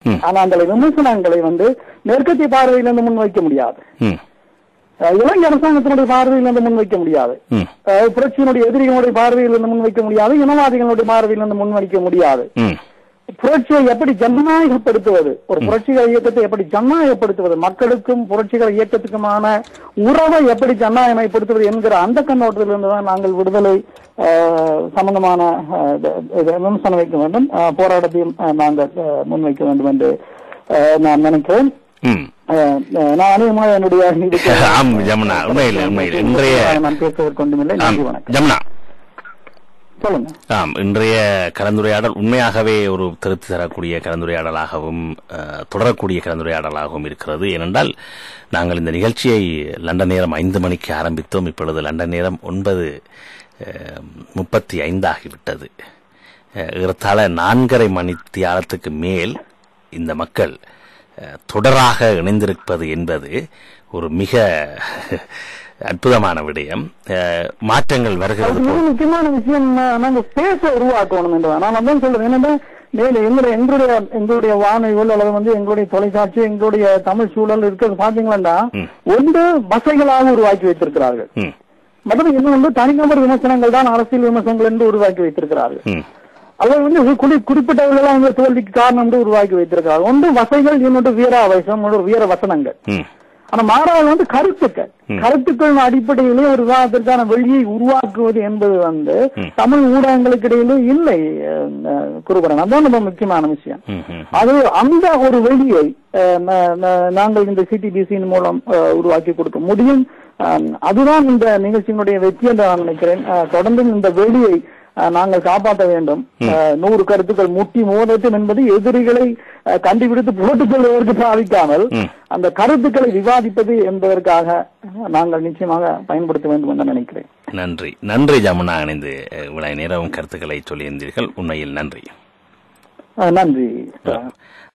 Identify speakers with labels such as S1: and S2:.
S1: ம்.
S2: ஆனா அந்த விமர்சனங்களை வந்து மேற்கத்திய பார்வையிலிருந்து முன்வைக்க முடியாது
S1: ம்
S2: அஹ் இலங்கை அரசாங்கத்தினுடைய பார்வையிலிருந்து முன்வைக்க முடியாது
S1: ம்
S2: அஹ் புரட்சியினுடைய எதிரிகளுடைய பார்வையிலிருந்து முன்வைக்க முடியாது இனவாதிகளுடைய பார்வையிலிருந்து முன்வைக்க முடியாது
S1: ம்
S2: புரட்சியை எப்படி ஜனநாயகப்படுத்துவது ஒரு புரட்சிகர இயக்கத்தை எப்படி ஜனநாயகப்படுத்துவது மக்களுக்கும் புரட்சிகர இயக்கத்துக்குமான உறவை எப்படி ஜனநாயகப்படுத்துவது என்கிற அந்த கண்ணோட்டத்திலிருந்து தான் நாங்கள் விடுதலை அஹ், சம்பந்தமான அஹ், இது- இது விமர்சனம் வைக்க வேண்டும் அஹ், போராட்டத்தையும் அஹ், நாங்கள் அஹ், முன்வைக்க வேண்டும் என்று அஹ், நான் நினைக்கிறேன்
S1: ம்
S2: அஹ், அஹ், நான் அநேகமாக என்னுடைய இதுக்கு
S1: ஆம் ஜமுனா உண்மையில் உண்மையில் இன்றைய
S2: நான் பேசுவதற்கு ஒன்றுமில்லை
S1: ஆம்
S2: நன்றி வணக்கம்
S1: ஜமுனா
S2: சொல்லுங்க
S1: ஆம் இன்றைய கலந்துரையாடல் உண்மையாகவே ஒரு திருப்தி தரக்கூடிய கலந்துரையாடலாகவும் அஹ், தொடரக்கூடிய கலந்துரையாடலாகவும் இருக்கிறது ஏனென்றால் நாங்கள் இந்த நிகழ்ச்சியை லண்டன் நேரம் ஐந்து மணிக்கு ஆரம்பித்தோம் இப்பொழுது லண்டன் நேரம் ஒன்பது அஹ், முப்பத்தி ஐந்தாகிவிட்டது அஹ், ஏறத்தாழ நான்கரை மணி தியாலத்துக்கு மேல் இந்த மக்கள் அஹ், தொடராக இணைந்திருப்பது என்பது ஒரு மிக அற்புதமான விடயம் அஹ், மாற்றங்கள் வருகிறது
S2: அது மிக முக்கியமான விஷயம் நா- நாங்க ஸ்பேஸ உருவாக்கணும் என்று நான் அதான் சொல்றேன் என்னன்னா மேல எங்களுடைய எங்களுடைய எங்களுடைய வானொலிகள் அல்லது வந்து எங்களுடைய தொலைக்காட்சி எங்களுடைய தமிழ் சூழல் இருக்கிறது பாத்தீங்களா
S1: ம்.
S2: ஒன்று வசைகளாக உருவாக்கி வைத்திருக்கிறார்கள்
S1: ம்,
S2: மற்றது இன்னொன்று தனிநபர் விமர்சனங்கள் தான் அரசியல் விமர்சனங்கள் என்று உருவாக்கி வைத்திருக்கிறார்கள்
S1: ம்,
S2: அவர் வந்து இது குறி குறிப்பிட்டவர்கள் அந்த தோல்விக்கு காரணம் என்று உருவாக்கி வைத்திருக்கிறார்கள் ஒன்று வசைகள் இன்னொன்று வீராவேசம் இன்னொரு வீர வசனங்கள்
S1: ம்,
S2: ஆனா மாறாக வந்து கருத்துக்கள் கருத்துக்கள் அடிப்படையிலே ஒரு விவாதத்திற்கான வெளியை உருவாக்குவது என்பது வந்து தமிழ் ஊடகங்களுக்கு இடையிலே இல்லை அஹ், குருபரன் அதான் ரொம்ப முக்கியமான விஷயம்
S1: ம், ம்.
S2: அது அந்த ஒரு வெளியை அஹ், ந- ந- நாங்கள் இந்த சிடிபிசியின் மூலம் அஹ், உருவாக்கி கொடுக்க முடியும் அஹ், அதுதான் இந்த நிகழ்ச்சியினுடைய வெற்றி என்று நான் நினைக்கிறேன் அஹ், தொடர்ந்தும் இந்த வெளியை அஹ், நாங்கள் காப்பாற்ற வேண்டும் அஹ், நூறு கருத்துக்கள் முட்டி மோதட்டும் என்பது எதிரிகளை அஹ், கண்டுபிடித்து போட்டுக் கொள்வதற்கு பாவிக்காமல்
S1: ம்.
S2: அந்த கருத்துக்களை விவாதிப்பது என்பதற்காக அஹ், நாங்கள் நிச்சயமாக பயன்படுத்த வேண்டும் என்று நினைக்கிறேன்
S1: நன்றி நன்றி ஜமுனா இணைந்து அஹ், இவ்வளவு நேரம் கருத்துக்களை சொல்லியிருந்தீர்கள் உண்மையில் நன்றி
S2: அஹ், நன்றி